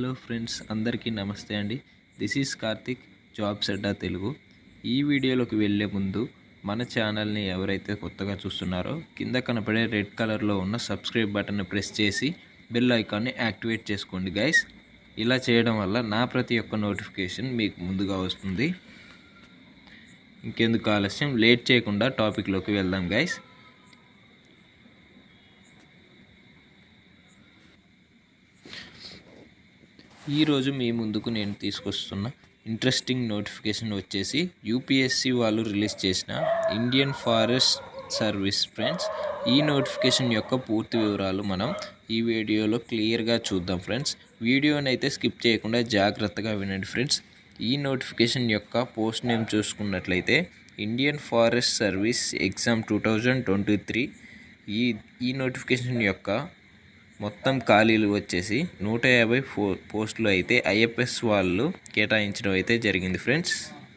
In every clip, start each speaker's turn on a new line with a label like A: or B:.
A: hello friends అందరికీ నమస్తే అండి this is Karthik jobs Adda Telugu ఈ వీడియోలోకి వెళ్ళే ముందు మన ఛానల్ని ఎవరైతే కొత్తగా చూస్తున్నారో కింద కనపడే రెడ్ కలర్లో ఉన్న సబ్స్క్రైబ్ బటన్ని ప్రెస్ చేసి బెల్ ఐకాన్ని యాక్టివేట్ చేసుకోండి గైస్ ఇలా చేయడం వల్ల నా ప్రతి ఒక్క నోటిఫికేషన్ మీకు ముందుగా వస్తుంది ఇంకెందుకు ఆలస్యం లేట్ చేయకుండా టాపిక్లోకి వెళ్దాం గైస్ ఈరోజు మీ ముందుకు నేను తీసుకొస్తున్న ఇంట్రెస్టింగ్ నోటిఫికేషన్ వచ్చేసి యూపీఎస్సి వాళ్ళు రిలీజ్ చేసిన ఇండియన్ ఫారెస్ట్ సర్వీస్ ఫ్రెండ్స్ ఈ నోటిఫికేషన్ యొక్క పూర్తి వివరాలు మనం ఈ వీడియోలో క్లియర్గా చూద్దాం ఫ్రెండ్స్ వీడియోని అయితే స్కిప్ చేయకుండా జాగ్రత్తగా వినండి ఫ్రెండ్స్ ఈ నోటిఫికేషన్ యొక్క పోస్ట్ నేమ్ చూసుకున్నట్లయితే Indian forest service exam two thousand twenty three ఈ ఈ నోటిఫికేషన్ యొక్క మొత్తం ఖాళీలు వచ్చేసి నూట యాభై ఫో పోస్టులు అయితే ఐఎఫ్ఎస్ వాళ్ళు కేటాయించడం అయితే జరిగింది ఫ్రెండ్స్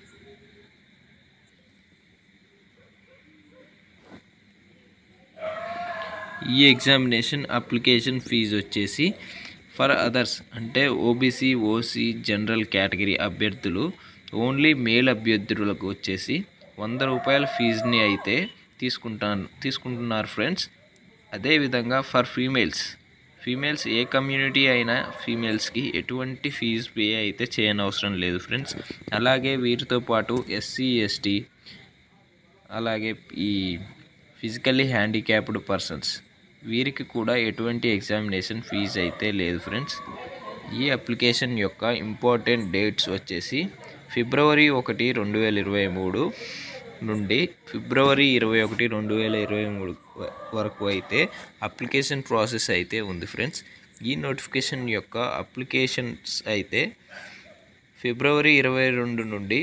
A: ఈ ఎగ్జామినేషన్ అప్లికేషన్ ఫీజు వచ్చేసి ఫర్ అదర్స్ అంటే ఓబీసీ ఓసీ జనరల్ కేటగిరీ అభ్యర్థులు ఓన్లీ మేల్ అభ్యర్థులకు వచ్చేసి వంద రూపాయల ఫీజుని అయితే తీసుకుంటాను తీసుకుంటున్నారు ఫ్రెండ్స్ అదేవిధంగా ఫర్ ఫీమేల్స్ ఫీమేల్స్ ఏ కమ్యూనిటీ అయినా ఫీమేల్స్కి ఎటువంటి ఫీజు పే అయితే చేయనవసరం లేదు ఫ్రెండ్స్ అలాగే వీరితో పాటు ఎస్సీ ఎస్టీ అలాగే ఈ ఫిజికల్లీ హ్యాండిక్యాప్డ్ పర్సన్స్ వీరికి కూడా ఎటువంటి ఎగ్జామినేషన్ ఫీజు అయితే లేదు ఫ్రెండ్స్ ఈ అప్లికేషన్ యొక్క ఇంపార్టెంట్ డేట్స్ వచ్చేసి ఫిబ్రవరి ఒకటి రెండు వేల ఇరవై మూడు నుండి ఫిబ్రవరి ఇరవై ఒకటి రెండు వేల ఇరవై మూడు వరకు అయితే అప్లికేషన్ ప్రాసెస్ అయితే ఉంది ఫ్రెండ్స్ ఈ నోటిఫికేషన్ యొక్క అప్లికేషన్స్ అయితే ఫిబ్రవరి ఇరవై రెండు నుండి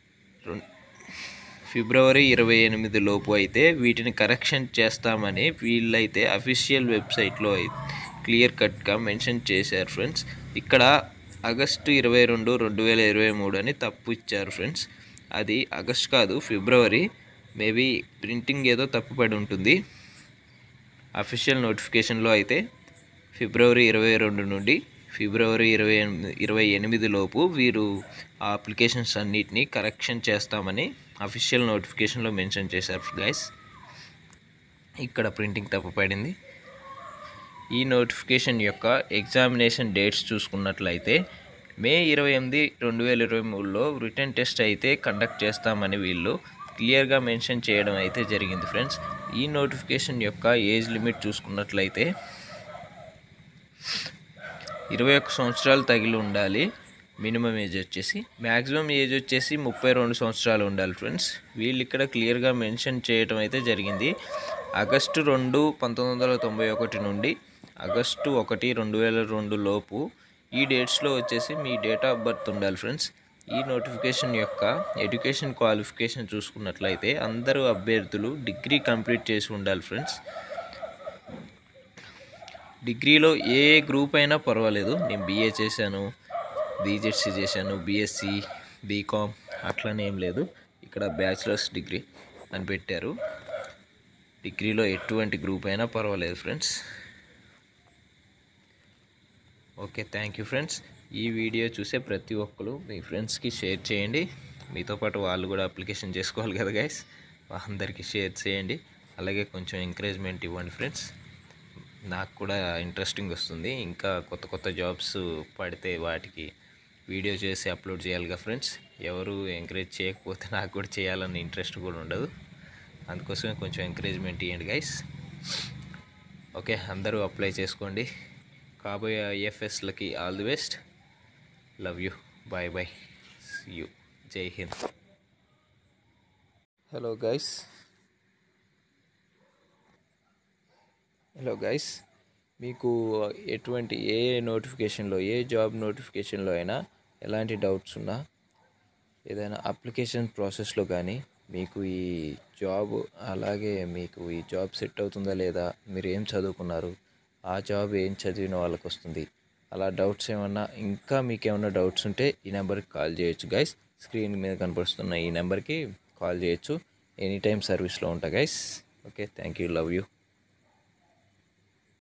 A: ఫిబ్రవరి ఇరవై ఎనిమిది లోపు అయితే వీటిని కరెక్షన్ చేస్తామని వీళ్ళైతే అఫీషియల్ వెబ్సైట్లో క్లియర్ కట్గా మెన్షన్ చేశారు ఫ్రెండ్స్ ఇక్కడ ఆగస్టు ఇరవై రెండు రెండు వేల ఇరవై మూడు అని తప్పు ఇచ్చారు ఫ్రెండ్స్ అది ఆగస్ట్ కాదు ఫిబ్రవరి మేబీ ప్రింటింగ్ ఏదో తప్పుపడి ఉంటుంది అఫీషియల్ నోటిఫికేషన్లో అయితే ఫిబ్రవరి ఇరవై రెండు నుండి ఫిబ్రవరి ఇరవై ఎనిమిది ఇరవై ఎనిమిది లోపు వీరు ఆ అప్లికేషన్స్ అన్నిటినీ కరెక్షన్ చేస్తామని అఫీషియల్ నోటిఫికేషన్లో మెన్షన్ చేశారు గైస్ ఇక్కడ ప్రింటింగ్ తప్పుపడింది ఈ నోటిఫికేషన్ యొక్క ఎగ్జామినేషన్ డేట్స్ చూసుకున్నట్లయితే మే ఇరవై ఎనిమిది రెండు వేల ఇరవై మూడులో రిటర్న్ టెస్ట్ అయితే కండక్ట్ చేస్తామని వీళ్ళు క్లియర్గా మెన్షన్ చేయడం అయితే జరిగింది ఫ్రెండ్స్ ఈ నోటిఫికేషన్ యొక్క ఏజ్ లిమిట్ చూసుకున్నట్లయితే ఇరవై ఒక్క సంవత్సరాలు తగిలి ఉండాలి మినిమం ఏజ్ వచ్చేసి మ్యాక్సిమం ఏజ్ వచ్చేసి ముప్పై రెండు సంవత్సరాలు ఉండాలి ఫ్రెండ్స్ వీళ్ళు ఇక్కడ క్లియర్గా మెన్షన్ చేయడం అయితే జరిగింది ఆగస్టు రెండు పంతొమ్మిది వందల తొంభై ఒకటి నుండి ఆగస్టు ఒకటి రెండు వేల రెండు లోపు ఈ డేట్స్లో వచ్చేసి మీ డేట్ ఆఫ్ బర్త్ ఉండాలి ఫ్రెండ్స్ ఈ నోటిఫికేషన్ యొక్క ఎడ్యుకేషన్ క్వాలిఫికేషన్ చూసుకున్నట్లయితే అందరూ అభ్యర్థులు డిగ్రీ కంప్లీట్ చేసి ఉండాలి ఫ్రెండ్స్ డిగ్రీలో ఏ గ్రూప్ అయినా పర్వాలేదు నేను బీఏ చేశాను బీజెడ్సీ చేశాను బీఎస్సీ బీకామ్ అట్లనే ఏం లేదు ఇక్కడ బ్యాచిలర్స్ డిగ్రీ అని పెట్టారు డిగ్రీలో ఎటువంటి గ్రూప్ అయినా పర్వాలేదు friends okay thank you friends ఈ వీడియో చూసే ప్రతి ఒక్కరు మీ ఫ్రెండ్స్కి షేర్ చేయండి మీతో పాటు వాళ్ళు కూడా అప్లికేషన్ చేసుకోవాలి కదా గైస్ అందరికీ షేర్ చేయండి అలాగే కొంచెం ఎంకరేజ్మెంట్ ఇవ్వండి ఫ్రెండ్స్ నాకు కూడా ఇంట్రెస్టింగ్ వస్తుంది ఇంకా కొత్త కొత్త జాబ్స్ పడితే వాటికి వీడియో చేసి అప్లోడ్ చేయాలిగా ఫ్రెండ్స్ ఎవరు ఎంకరేజ్ చేయకపోతే నాకు కూడా చేయాలన్న ఇంట్రెస్ట్ కూడా ఉండదు అందుకోసమే కొంచెం ఎంకరేజ్మెంట్ ఇవ్వండి గైస్ ఓకే అందరూ అప్లై చేసుకోండి కాబోయే ఐఎఫ్ఎస్లకి all the best love you bye bye you Jai Hind hello guys hello guys మీకు ఎటువంటి ఏ నోటిఫికేషన్లో ఏ జాబ్ నోటిఫికేషన్లో అయినా ఎలాంటి డౌట్స్ ఉన్నా ఏదైనా అప్లికేషన్ ప్రాసెస్లో కానీ మీకు ఈ జాబ్ అలాగే మీకు ఈ జాబ్ సెట్ అవుతుందా లేదా మీరు ఏం చదువుకున్నారు ఆ జాబ్ ఏం చదివిన వాళ్ళకి వస్తుంది అలా డౌట్స్ ఏమన్నా ఇంకా మీకు ఏమన్నా డౌట్స్ ఉంటే ఈ నెంబర్కి కాల్ చేయొచ్చు గైస్ స్క్రీన్ మీద కనపడుతున్న ఈ నెంబర్కి కాల్ చేయొచ్చు ఎనీ టైం సర్వీస్లో ఉంటా guys okay thank you love you